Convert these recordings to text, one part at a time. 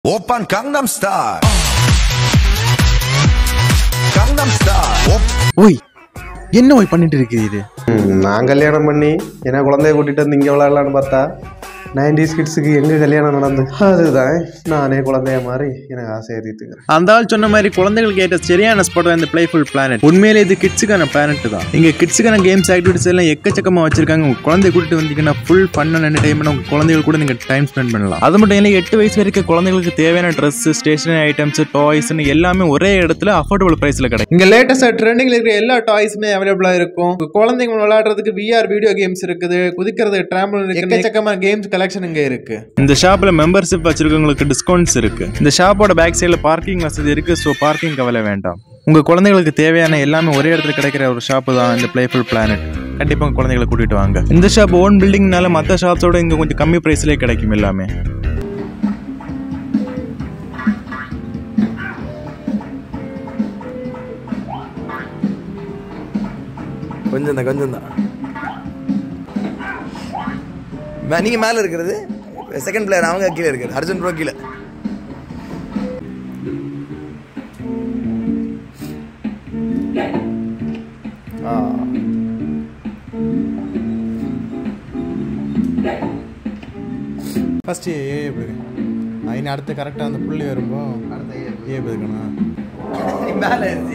오빤 강남스타일 강남스타일 오 ஓய் என்ன ஓய் பண்ணிட்டு இருக்கிறீரு ம், நான் கல்யாணம் பண்ணி என்ன குழந்தைய கூட்டிட்டு வந்து இங்கே விளையாடலான்னு பார்த்தா நைன்டிஸ் கிட்ஸுக்கு எங்கே கல்யாணம் நடந்து அதுதான் நானே குழந்தைய மாதிரி எனக்கு ஆசை ஏறிட்டுக்கிறேன் அந்த ஆள் சொன்ன மாதிரி குழந்தைகளுக்கு ஏற்ற சரியான ஸ்பாட் தான் இந்த பிளேஃபுல் பிளானட் உண்மையிலே இது கிட்ஸுக்கான பிளானட் தான் இங்க கிட்ஸுக்கான கேம்ஸ் ஆக்டிவிட்டிஸ் எல்லாம் எக்கச்சக்கமா வச்சிருக்காங்க உங்க குழந்தை கூட்டிட்டு வந்தீங்கன்னா ஃபுல் ஃபன் அண்ட் என்டர்டைன்மெண்ட் உங்க குழந்தைகள் கூட நீங்க டைம் ஸ்பெண்ட் பண்ணலாம் அது மட்டும் இல்லை எட்டு வயசு வரைக்கும் குழந்தைகளுக்கு தேவையான ட்ரெஸ் ஸ்டேஷனரி ஐட்டம்ஸ் டாய்ஸ்னு எல்லாமே ஒரே இடத்துல அஃபோர்டபுள் பிரைஸ்ல கிடைக்கும் இங்க லேட்டஸ்டா ட்ரெண்டிங்ல இருக்கிற எல்லா டாய்ஸுமே அவைலபிளா இருக்கும் உங்க குழந்தைங்க விளையாடுறதுக்கு விஆர் வீடியோ கேம்ஸ் இருக்குது குதிக்கிறதுக்கு டிராம்பல் இருக்கு எக்கச்சக்கமான கேம்ஸ் கலெக்ஷன் இங்க இருக்கு இந்த ஷாப்ல மெம்பர்ஷிப் வச்சிருக்கவங்களுக்கு டிஸ்கவுண்ட்ஸ் இருக்கு இந்த ஷாப்போட பேக் சைடுல பார்க்கிங் வசதி இருக்கு ஸோ பார்க்கிங் கவலை வேண்டாம் உங்க குழந்தைகளுக்கு தேவையான எல்லாமே ஒரே இடத்துல கிடைக்கிற ஒரு ஷாப்பு தான் இந்த பிளேஃபுல் பிளானட் கண்டிப்பா உங்க குழந்தைகளை கூட்டிட்டு வாங்க இந்த ஷாப் ஓன் பில்டிங்னால மற்ற ஷாப்ஸோட இங்க கொஞ்சம் கம்மி பிரைஸ்லயே கிடைக்கும் எல்லாமே கொஞ்சம் தான் கொஞ்சம் தான் நீங்கள் மேலே இருக்கிறது செகண்ட் பிளேயர் அவங்க கீழே இருக்காரு அர்ஜுன் ப்ரோ கீழே ஆ ஃபர்ஸ்ட் ஏ எப்படி അതിന് അടുത്ത് കറക്റ്റ് அந்த പുള്ളി വരുമ്പോ ஏ എടുക്കണം மேலே இருந்து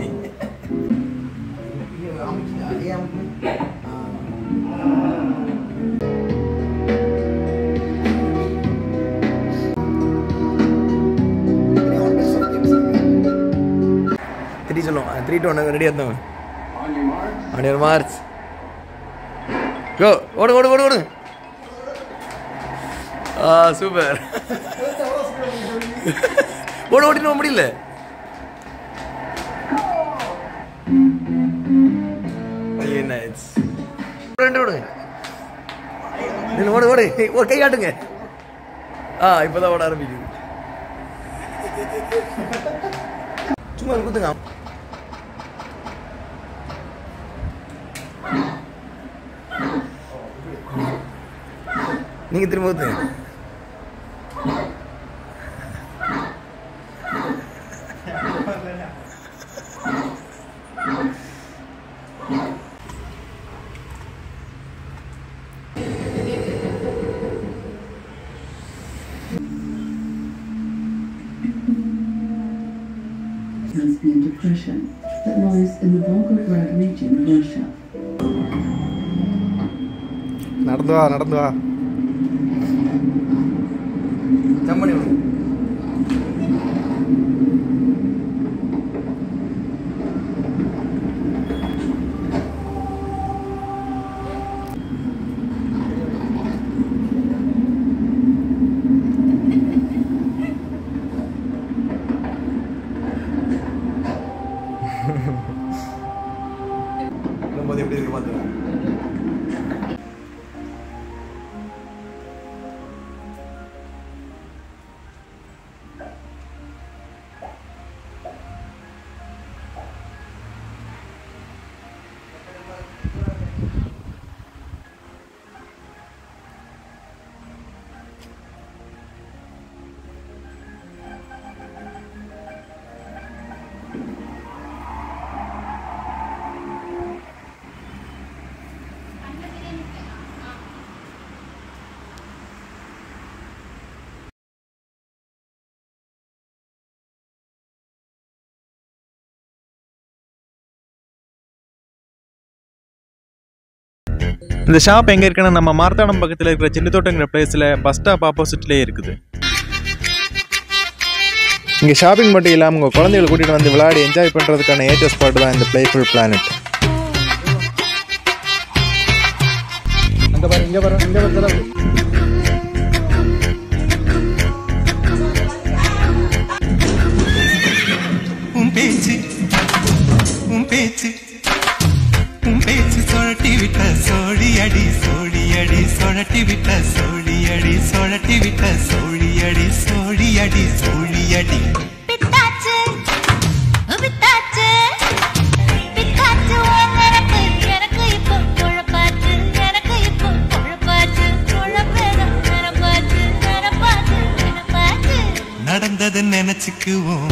த்ரீ சொல்லுவோம் த்ரீ டூ ஒன்று ரெடியாக இருந்தவங்க ஆன் யுவர் மார்ச் கோ ஓடு ஓடு ஓடு ஓடு ஆ சூப்பர் ஓடு ஓடினு முடியல Really nice. ரெண்டு ஓடுங்க நீங்க ஓடு ஓடு ஏய், ஒரு கை காட்டுங்க ஆ இப்போதான் ஓட ஆரம்பிக்குது சும்மா குத்துங்க நீங்க திரும்ப ஊத்துங்க transient depression that lies in the Volgograd region of Russia. நடந்து வா நடந்து வா ஜம்ப் பண்ணி விடுங்க விடும்போது எப்படி இருக்கு பார்த்துக்கலாம் இந்த ஷாப் எங்க இருக்குன்னா நம்ம மார்த்தாண்டம் பக்கத்துல இருக்கிற சின்னத்தோட்டங்கிற பிளேஸ்ல பஸ் ஸ்டாப் ஆப்போசிட்லயே இருக்குது இங்க ஷாப்பிங் மட்டும் இல்லாம உங்க குழந்தைகளை கூட்டிட்டு வந்து விளையாடி என்ஜாய் பண்றதுக்கான ஏற்ற ஸ்பாட் தான் இந்த பிளேஃபுல் பிளானட் அங்கே பாரு இங்கே பாரு இங்கே பாரு உன் பேச்சு உன் பேச்சு உன் பேச்சு சொழட்டி விட்ட சோழி அடி சோழி அடி சொழட்டி விட்ட சோழி அடி சொழட்டி விட்ட சோழி அடி சோழி அடி சோழி அடி பித்தாச்சு பித்தாச்சு பித்தாச்சு எனக்கு எனக்கு இப்போ குழப்பாச்சு எனக்கு இப்போ குழப்பாச்சு குழப்பேதம் நிரப்பாச்சு நிரப்பாச்சு நிரப்பாச்சு நடந்த நடந்ததை நினைச்சுக்குவோம்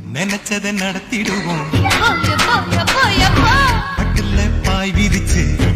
நினைச்சதை நடத்திடுவோம் எப்போ எப்போ எப்போ எப்போ பட்டுல பாய் விரிச்சு